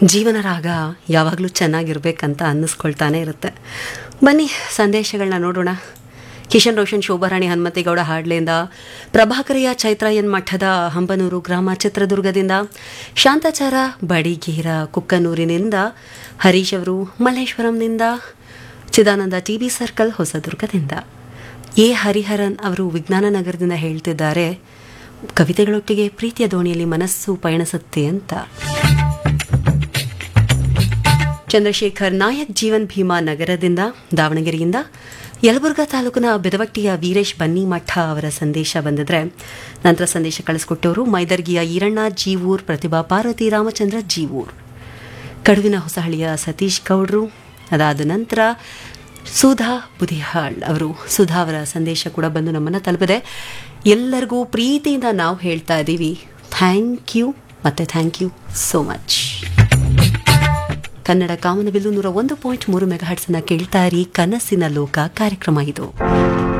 ಜೀವನ ರಾಗ ಯಾವಾಗಲೂ ಚೆನ್ನಾಗಿರ್ಬೇಕಂತ ಅನ್ನಿಸ್ಕೊಳ್ತಾನೆ ಇರುತ್ತೆ ಬನ್ನಿ ಸಂದೇಶಗಳನ್ನ ನೋಡೋಣ ಕಿಶನ್ ರೋಷನ್ ಶೋಭಾರಾಣಿ ಹನುಮಂತೇಗೌಡ ಹಾಡ್ಲೆಯಿಂದ ಪ್ರಭಾಕರಿಯ ಚೈತ್ರ ಎನ್ ಮಠದ ಹಂಬನೂರು ಗ್ರಾಮ ಚಿತ್ರದುರ್ಗದಿಂದ ಶಾಂತಾಚಾರ ಬಡಿಗೇರ ಕುಕ್ಕನೂರಿನಿಂದ ಹರೀಶ್ ಅವರು ಮಲ್ಲೇಶ್ವರಂನಿಂದ ಚಿದಾನಂದ ಟಿ ಬಿ ಸರ್ಕಲ್ ಹೊಸದುರ್ಗದಿಂದ ಎ ಹರಿಹರನ್ ಅವರು ವಿಜ್ಞಾನ ನಗರದಿಂದ ಹೇಳ್ತಿದ್ದಾರೆ ಕವಿತೆಗಳೊಟ್ಟಿಗೆ ಪ್ರೀತಿಯ ದೋಣಿಯಲ್ಲಿ ಮನಸ್ಸು ಪಯಣಿಸುತ್ತೆ ಅಂತ ಚಂದ್ರಶೇಖರ್ ನಾಯಕ್ ಜೀವನ್ ಭೀಮಾ ನಗರದಿಂದ ದಾವಣಗೆರೆಯಿಂದ ಯಲಬುರ್ಗಾ ತಾಲೂಕಿನ ಬೆದವಟ್ಟಿಯ ವೀರೇಶ್ ಬನ್ನಿಮಠ ಅವರ ಸಂದೇಶ ಬಂದಿದ್ರೆ ನಂತರ ಸಂದೇಶ ಕಳಿಸ್ಕೊಟ್ಟವರು ಮೈದರ್ಗಿಯ ಈರಣ್ಣ ಜೀವೂರ್ ಪ್ರತಿಭಾ ಪಾರ್ವತಿ ರಾಮಚಂದ್ರ ಜೀವೂರ್ ಕಡುವಿನ ಹೊಸಹಳ್ಳಿಯ ಸತೀಶ್ ಗೌಡ್ರು ಅದಾದ ನಂತರ ಸುಧಾ ಬುದಿಹಾಳ್ ಅವರು ಸುಧಾ ಅವರ ಸಂದೇಶ ಕೂಡ ಬಂದು ನಮ್ಮನ್ನು ತಲುಪಿದೆ ಎಲ್ಲರಿಗೂ ಪ್ರೀತಿಯಿಂದ ನಾವು ಹೇಳ್ತಾ ಇದ್ದೀವಿ ಥ್ಯಾಂಕ್ ಯು ಮತ್ತೆ thank you so much Kannada ಕಾಮನಬಿಲ್ಲು ನೂರ ಒಂದು ಪಾಯಿಂಟ್ ಮೂರು ಮೆಗಾಹರ್ಟ್ಸ್ನ ಕೇಳ್ತಾ ಇರಿ ಕನಸಿನ ಲೋಕ ಕಾರ್ಯಕ್ರಮ ಇದು